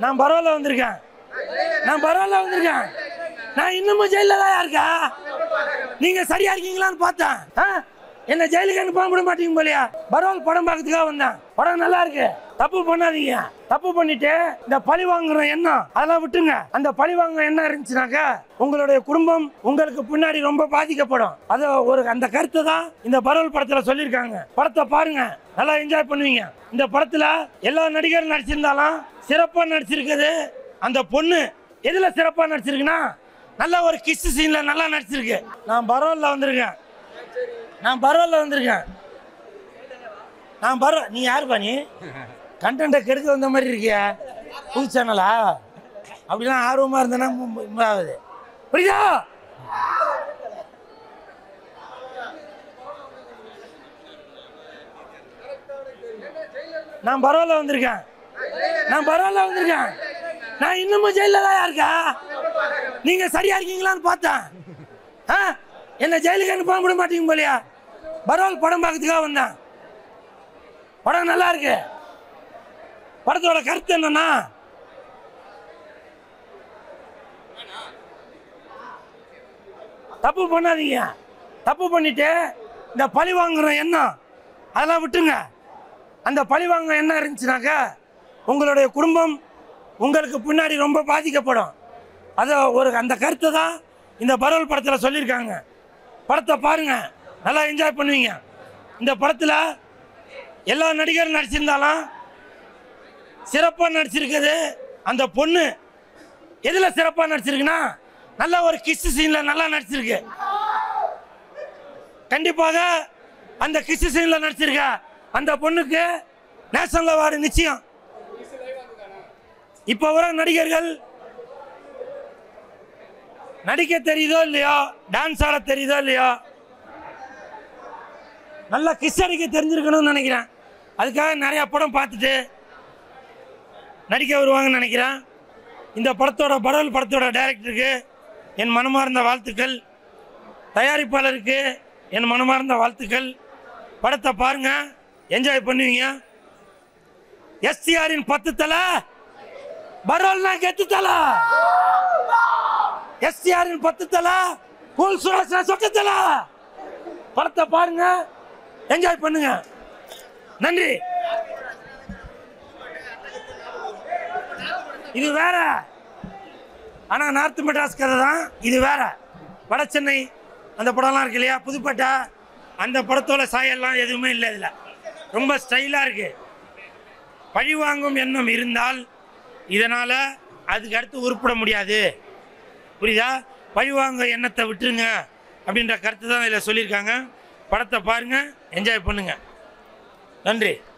நான் பரவாயில்ல வந்திருக்கேன் நான் பரவாயில்ல வந்திருக்கேன் நான் இன்னமும் ஜெயில தான் இருக்கா நீங்க சரியா இருக்கீங்களான்னு பார்த்தேன் ஆ? என்ன ஜெயிலுக்கு அனுப்ப விட மாட்டீங்க போலியா பரவாயில்ல படம் பார்க்கறதுக்காக வந்தேன் படம் நல்லா இருக்கு தப்பு பண்ணாதீங்க தப்பு பண்ணிட்டு இந்த பழி வாங்குற எண்ணம் அதெல்லாம் விட்டுங்க அந்த பழி வாங்குற எண்ணம் இருந்துச்சுனாக்கா உங்களுடைய குடும்பம் உங்களுக்கு பின்னாடி ரொம்ப பாதிக்கப்படும் அது ஒரு அந்த கருத்தை தான் இந்த பரவல் படத்துல சொல்லியிருக்காங்க படத்தை பாருங்க நல்லா என்ஜாய் பண்ணுவீங்க இந்த படத்துல எல்லா நடிகரும் நடிச்சிருந்தாலும் சிறப்பா நடிச்சிருக்குது அந்த பொண்ணு எதுல சிறப்பா நடிச்சிருக்குன்னா நல்ல ஒரு கிஸ் சீன்ல நல்லா நடிச்சிருக்கு நான் பரவாயில்ல வந்திருக்கேன் நான் பரவாயில்ல வந்திருக்கேன் நான் பரவ நீ யாருப்பா நீ கண்டென்ட்டை கெடுக்க வந்த மாதிரி இருக்கியா புது சேனலா அப்படிலாம் ஆர்வமா இருந்தேன்னா மு- மு- ஆகுது புரியுதா நான் பரவாயில்ல வந்திருக்கேன் நான் பரவாயில்ல வந்திருக்கேன் நான் இன்னமும் ஜெயில தான் இருக்கா நீங்க சரியா இருக்கீங்களான்னு பார்த்தேன் ஆ? என்ன ஜெயிலுக்கு அனுப்ப விட மாட்டீங்க போலியா பரவாயில்ல படம் பார்க்கறதுக்காக வந்தேன் படம் நல்லா இருக்கு படத்தோட கருத்து என்னன்னா தப்பு பண்ணாதீங்க தப்பு பண்ணிட்டு இந்த பழி வாங்குற எண்ணம் அதெல்லாம் விட்டுங்க அந்த பழி வாங்குற எண்ணம் இருந்துச்சுனாக்கா உங்களுடைய குடும்பம் உங்களுக்கு பின்னாடி ரொம்ப பாதிக்கப்படும் அது ஒரு அந்த கருத்தை தான் இந்த பரவல் படத்தில் சொல்லியிருக்காங்க படத்தை பாருங்க நல்லா என்ஜாய் பண்ணுவீங்க இந்த படத்தில் எல்லா நடிகரும் நடிச்சிருந்தாலும் சிறப்பாக நடிச்சிருக்குது அந்த பொண்ணு எதில் சிறப்பாக நடிச்சிருக்குன்னா நல்ல ஒரு கிஸ் சீனில் நல்லா நடிச்சிருக்கு கண்டிப்பாக அந்த கிஸ் சீனில் நடிச்சிருக்க அந்த பொண்ணுக்கு நேஷனல் அவார்டு நிச்சயம் இப்போ வர நடிகர்கள் நடிக்க தெரியுதோ இல்லையோ டான்ஸ் ஆட தெரியுதோ இல்லையோ நல்லா கிஸ் அடிக்க தெரிஞ்சிருக்கணும்னு நினைக்கிறேன் அதுக்காக நிறைய படம் பார்த்துட்டு நடிக்க வருவாங்கன்னு நினைக்கிறேன் இந்த படத்தோட படவல் படத்தோட டைரக்டருக்கு என் மனமார்ந்த வாழ்த்துக்கள் தயாரிப்பாளருக்கு என் மனமார்ந்த வாழ்த்துக்கள் படத்தை பாருங்க என்ஜாய் பண்ணுவீங்க எஸ்டிஆரின் பத்து தலை பரோல்னா கெத்து தலை எஸ்டிஆரின் பத்து தலை கூல் சுரேஷ் சொட்டு தலை படத்தை பாருங்க என்ஜாய் பண்ணுங்க நன்றி இது வேற ஆனா நார்த் மெட்ராஸ் கதை தான் இது வேற வட சென்னை அந்த படம்லாம் இருக்கு இல்லையா புதுப்பேட்டை அந்த படத்தோட சாயல்லாம் எதுவுமே இல்லை இதில் ரொம்ப ஸ்டைலாக இருக்கு பழி வாங்கும் எண்ணம் இருந்தால் இதனால் அதுக்கு அடுத்து உருப்பட முடியாது புரியுதா பழி வாங்க எண்ணத்தை விட்டுருங்க அப்படின்ற கருத்து தான் இதில் சொல்லியிருக்காங்க படத்தை பாருங்கள் என்ஜாய் பண்ணுங்கள் நன்றி